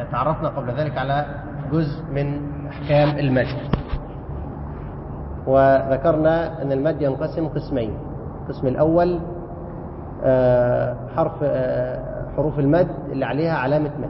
تعرفنا قبل ذلك على جزء من أحكام المد وذكرنا أن المد ينقسم قسمين القسم الأول آه، حرف آه، حروف المد اللي عليها علامة مد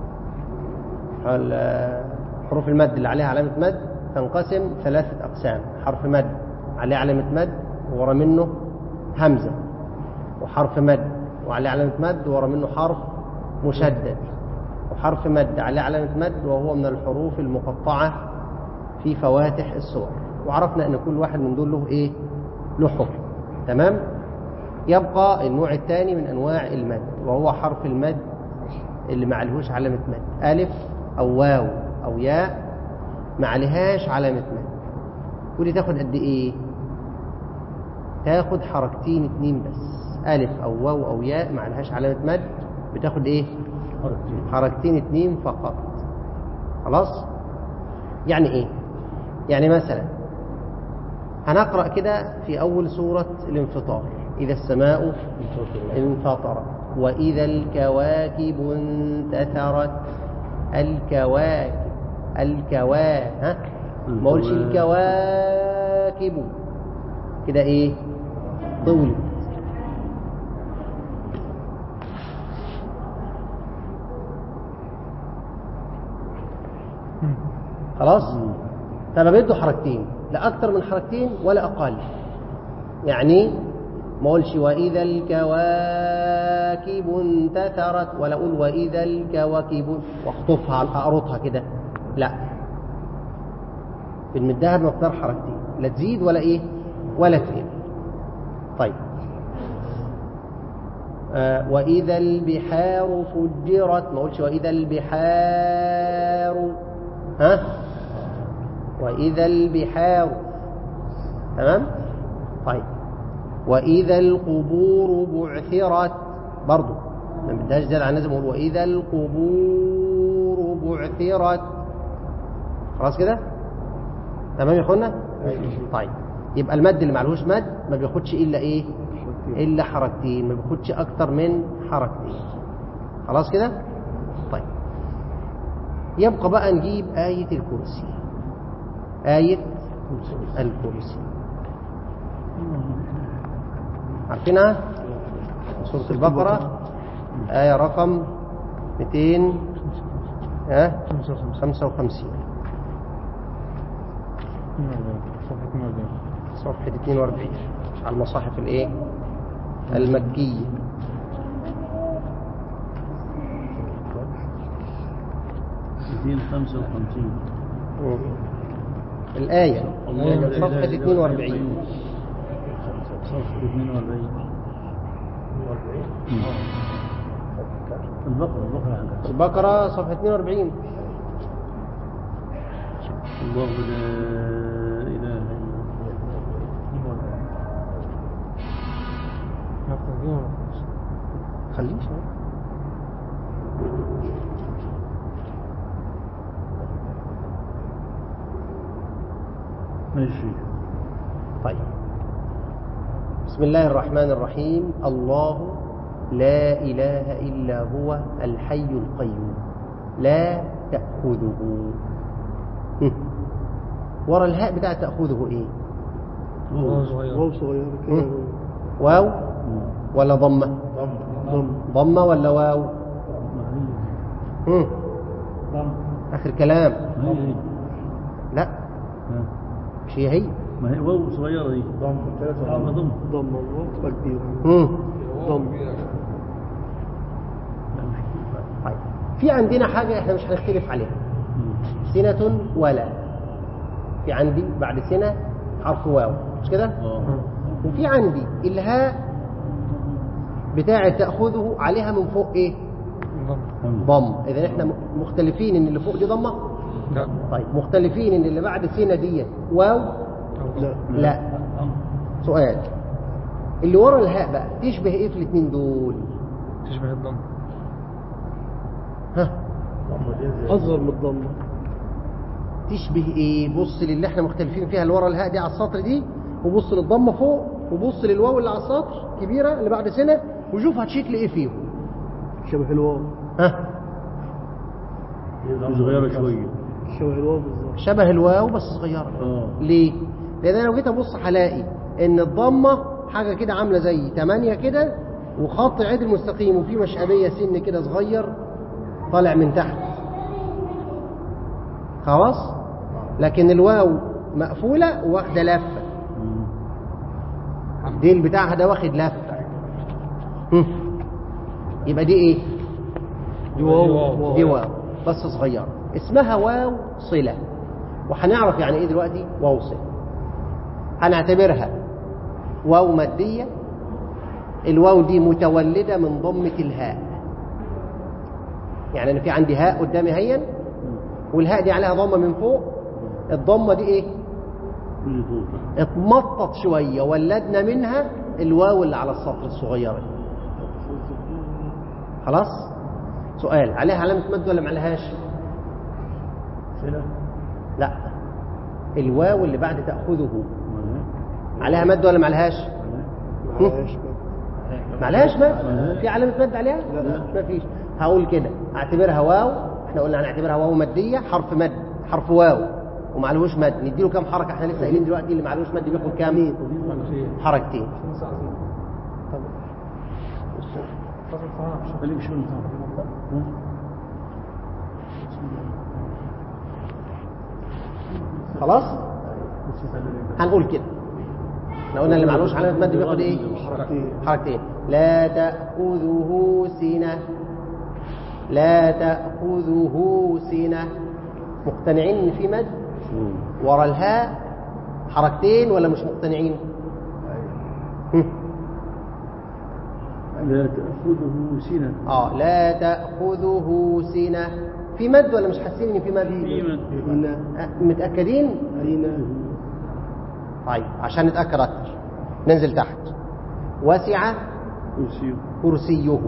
ال- حروف المد اللي عليها علامة مد تنقسم ثلاثة أقسام حرف مد عليه علامة مد ورا منه همزة وحرف مد وعليه علامة مد ورا منه حرف مشدد وحرف مد عليه علامة مد وهو من الحروف المقطعة في فواتح السور وعرفنا أن كل واحد من دول له إيه له حكم تمام يبقى النوع الثاني من أنواع المد وهو حرف المد اللي ما عليهوش علامة مد ألف أو واو أو ياء ما عليهاش علامة مد ودي تاخد قد إيه تاخد حركتين اتنين بس ألف أو واو أو ياء ما عليهاش علامة مد بتاخد إيه حركتين اتنين فقط خلاص يعني إيه يعني مثلا هنقرأ كده في أول سورة الانفطار إذا السماء انفطرت وإذا الكواكب انتثرت الكواكب الكوا ها ما اقولش الكواكب كده ايه طول خلاص طب بده حركتين لا اكتر من حركتين ولا اقل يعني ما اقولش واذا الكواكب انتثرت ولا اقول واذا الكواكب واخطفها اقرطها كده لا في المدها بمقدار حركتين لا تزيد ولا ايه ولا تقل طيب آه واذا البحار فجرت ما اقولش واذا البحار ها واذا البحار تمام طيب وإذا القبور بعثرت برضو ما بدهاش زيادة عن لازم أقول وإذا القبور بعثرت خلاص كده تمام يا اخوانا طيب يبقى المد اللي معلهوش مد ما بياخدش إلا إيه إلا حركتين ما بياخدش أكتر من حركتين خلاص كده طيب يبقى بقى نجيب آية الكرسي آية الكرسي عارفينها سورة البقرة آية رقم 200 ها 55 صفحة 42 على المصاحف الايه المكية مئتين خمسة وخمسين الآية صفحة 42 صفحة 42 البقرة البقرة عندك البقرة صفحة 42 الله لا إله إلا خليه ماشي طيب بسم الله الرحمن الرحيم الله لا إله إلا هو الحي القيوم لا تأخذه هم. ورا الهاء بتاع تأخذه إيه واو صغيرة كده هم. واو ولا ضمة ضم ضمة ولا واو هم. ضم آخر كلام ما هي هي لا ها. مش هي هي ما هي واو صغيرة دي ضم آه، ضم ضم الله تبقى كبيرة هم. ضم طيب في عندنا حاجة احنا مش هنختلف عليها مم. سنة ولا في عندي بعد سنة حرف واو مش كده اه وفي عندي الهاء بتاعة تأخذه عليها من فوق ايه ضم اذا احنا م- مختلفين ان اللي فوق دي ضمة لا طيب مختلفين ان اللي بعد سنة دي واو لا لا سؤال اللي ورا الهاء بقى تشبه ايه في الاثنين دول تشبه الضم ها أصغر من الضمة تشبه ايه بص للي احنا مختلفين فيها اللي ورا الهاء دي على السطر دي وبص للضمه فوق وبص للواو اللي على السطر كبيره اللي بعد سنه وشوف هتشكل ايه فيهم شبه الواو ها صغيرة شوية شبه الواو بالظبط شبه الواو بس صغيرة اه ليه؟ لأن أنا لو جيت أبص هلاقي إن الضمة حاجة كده عاملة زي تمانية كده وخط عدل مستقيم وفي مشقبية سن كده صغير طالع من تحت خلاص؟ لكن الواو مقفولة واخدة لفة الديل بتاعها ده واخد لفة هم. يبقى دي ايه؟ دي واو دي واو بس صغيرة اسمها واو صلة وهنعرف يعني ايه دلوقتي واو صلة هنعتبرها واو مادية الواو دي متولدة من ضمة الهاء يعني انا في عندي هاء قدامي هين والهاء دي عليها ضمة من فوق الضمة دي ايه كل فوق اتمطط شوية ولدنا منها الواو اللي على السطر الصغيرة خلاص سؤال عليها علامة مد ولا ما عليهاش سنة لا الواو اللي بعد تأخذه عليها مد ولا ما عليهاش معلهاش بقى ما عليهاش مد في علامة مد عليها لا. ما فيش هقول كده اعتبرها واو احنا قلنا هنعتبرها واو مادية حرف مد حرف واو وما عليهوش مد نديله كام حركة احنا لسه قايلين دلوقتي اللي ما عليهوش مد بياخد كام حركتين خليك شو خلاص هنقول كده احنا قلنا اللي معلوش علامة مد بياخد ايه حركتين حركتين لا تأخذه سنة لا تأخذه سنة مقتنعين ان في مد ورا الهاء حركتين ولا مش مقتنعين هم. لا تأخذه سنة اه لا تأخذه سنة في مد ولا مش حاسين ان في مد في من هنا آه، متأكدين هنا طيب عشان نتأكد أكتر ننزل تحت وسع كرسي كرسيه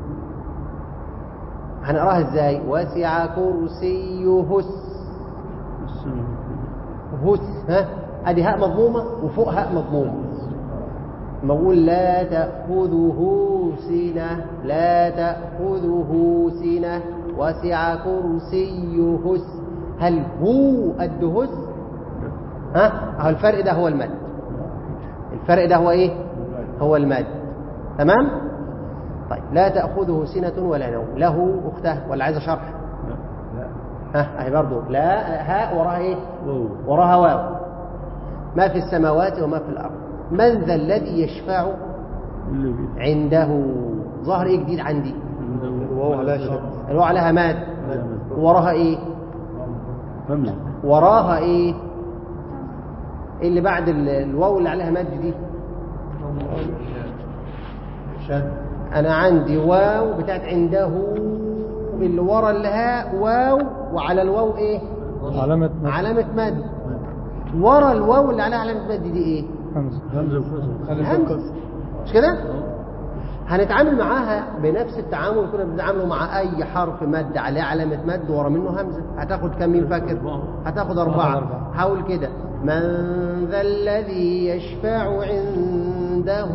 هنقراها ازاي وسع كرسيه الس- السماء هس ها ادي هاء مضمومه وفوق هاء مضمومه لما اقول لا تاخذه سنه لا تاخذه سنه وسع كرسيه الس- هل هو قد هس ها اهو الفرق ده هو المد الفرق ده هو ايه هو المد تمام طيب لا تاخذه سنه ولا نوم له اخته ولا عايزه شرح ها اهي برضه لا هاء وراها ايه واو وراها واو ما في السماوات وما في الارض من ذا الذي يشفع اللي بي- عنده ظهر ايه جديد عندي عنده الواو عليها شد الواو عليها ماد وراها ايه همزة وراها ايه إيه اللي بعد ال- الواو اللي عليها مد دي شد انا عندي واو بتاعت عنده اللي ورا الهاء واو وعلى الواو ايه علامة مد. علامة مد ورا الواو اللي عليها علامة مد دي ايه همزة همزة وكسر الهمزة مش كده هنتعامل معاها بنفس التعامل اللي كنا بنتعامله مع اي حرف مد عليه علامة مد ورا منه همزة هتاخد كم مين فاكر هتاخد أربعة أربعة. حاول كده من ذا الذي يشفع عنده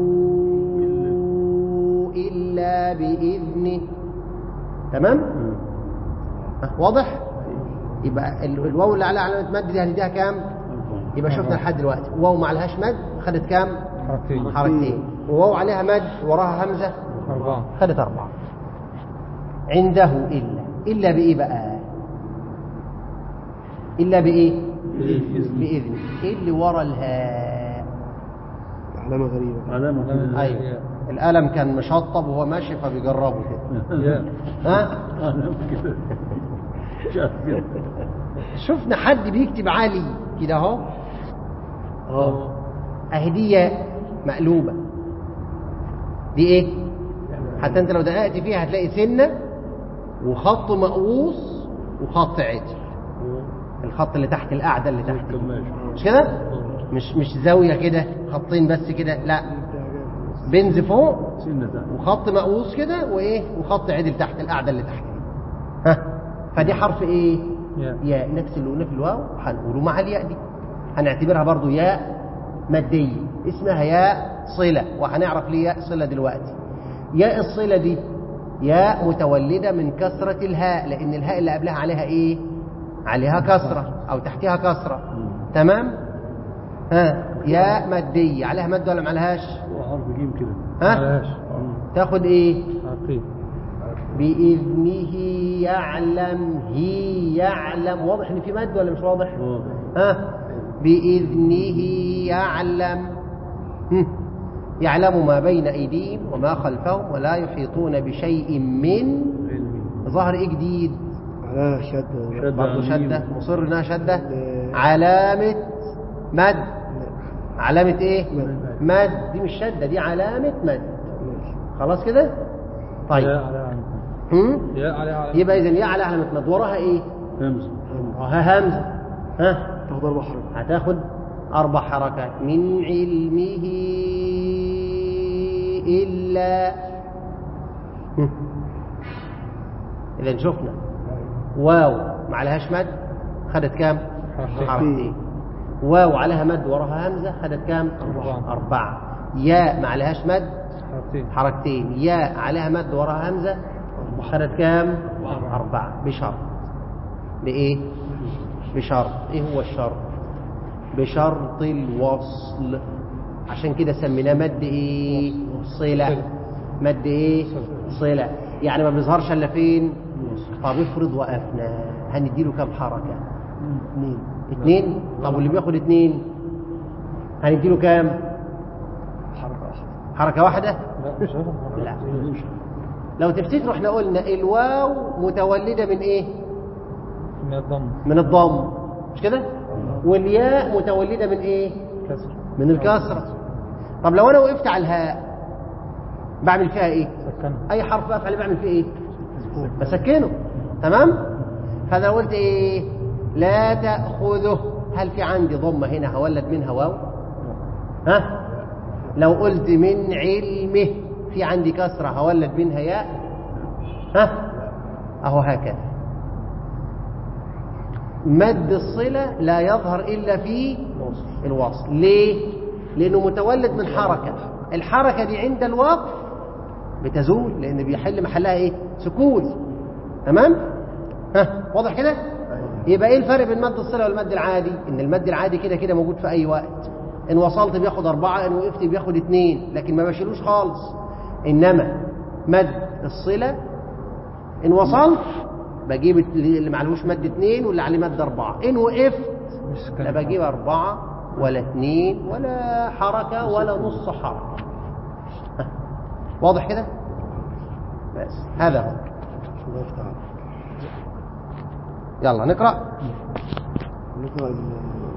إلا بإذنه تمام ها، واضح يبقى ال- الواو اللي عليها علامة مد دي هنديها كام يبقى شفنا لحد دلوقتي واو ما عليهاش مد خدت كام حركتين حركتين وواو عليها مد وراها همزة أربعة خدت أربعة عنده إلا إلا بإيه بقى إلا بإيه بإذن. بإذن إيه اللي ورا الهاء علامة غريبة علامة أيوة القلم كان مشطب وهو ماشي فبيجربه كده ياء ها أنا كده شاف كده شفنا حد بيكتب عالي كده اهو اه اهي دي ياء مقلوبة دي ايه حتى انت لو دققت فيها هتلاقي سنة وخط مقوس وخط عدل الخط اللي تحت القاعدة اللي تحت كماش مش كده مش مش زاوية كده خطين بس كده لا بنز فوق سنة تحت وخط مقوس كده وايه وخط عدل تحت القاعدة اللي تحت دي ها فدي حرف ايه ياء. ياء نفس اللي قلناه في الواو هنقوله مع الياء دي هنعتبرها برضو ياء مادية اسمها ياء صلة وهنعرف ليه ياء صلة دلوقتي ياء الصلة دي ياء متولدة من كسرة الهاء لأن الهاء اللي قبلها عليها إيه عليها كسرة أو تحتها كسرة تمام ها ياء مادية عليها مد ولا ما عليهاش وحرف جيم كده ها معلش تاخد إيه عقيد بإذنه يعلم هي يعلم واضح إن في مد ولا مش واضح واضح ها بإذنه يعلم هم. يعلم ما بين أيديهم وما خلفهم ولا يحيطون بشيء من علمي ظهر إيه جديد على شدة شدة برضه على الميم. شدة مصر إنها شدة لا. علامة مد علامة إيه مد. مد دي مش شدة دي علامة مد ماشي خلاص كده يا طيب على علامة هم؟ يا على علامة يبقى إذا يا على علامة مد وراها إيه همزة وراها همزة ها تاخد أربع حركات هتاخد أربع حركات من علمه إلا إذا شفنا واو ما عليهاش مد خدت كام؟ حركتين. حركتين واو عليها مد وراها همزة خدت كام؟ أربعة. أربعة ياء ما عليهاش مد حركتين حركتين ياء عليها مد وراها همزة خدت كام؟ أربعة بشرط بإيه؟ بشرط إيه هو الشرط؟ بشرط الوصل عشان كده سميناه مد إيه؟ صلة مد إيه؟ صلة يعني ما بيظهرش إلا فين؟ طب افرض وقفنا هنديله كام حركة؟ اثنين اتنين؟ طب واللي بياخد اتنين هنديله كام؟ حركة واحدة حركة واحدة؟ لا مش هينفع لا حركتين. لو تفتكروا احنا قلنا الواو متولدة من ايه من الضم من الضم مش كده والياء متولدة من ايه كسر من الكسرة طب لو انا وقفت على الهاء بعمل فيها ايه سكنها اي حرف بقف عليه بعمل فيه ايه بسكنه تمام فانا قلت ايه لا تأخذه هل في عندي ضمة هنا هولد منها واو ها لو قلت من علمه في عندي كسرة هولد منها ياء ها اهو هكذا مد الصلة لا يظهر إلا في الوصل ليه؟ لأنه متولد من حركة الحركة دي عند الوقف بتزول لأن بيحل محلها إيه؟ سكون تمام؟ ها واضح كده؟ يبقى إيه الفرق بين مد الصلة والمد العادي؟ إن المد العادي كده كده موجود في أي وقت إن وصلت بياخد أربعة إن وقفت بياخد اتنين لكن ما بشيلوش خالص إنما مد الصلة إن وصلت بجيب اللي معلوش مد اتنين واللي عليه مد أربعة إن وقفت مش سكنها لا بجيب أربعة ولا اتنين ولا حركة ولا نص حركة ها. واضح كده؟ بس هذا هو الله يفتح عليك يلا نقرأ نقرأ ال-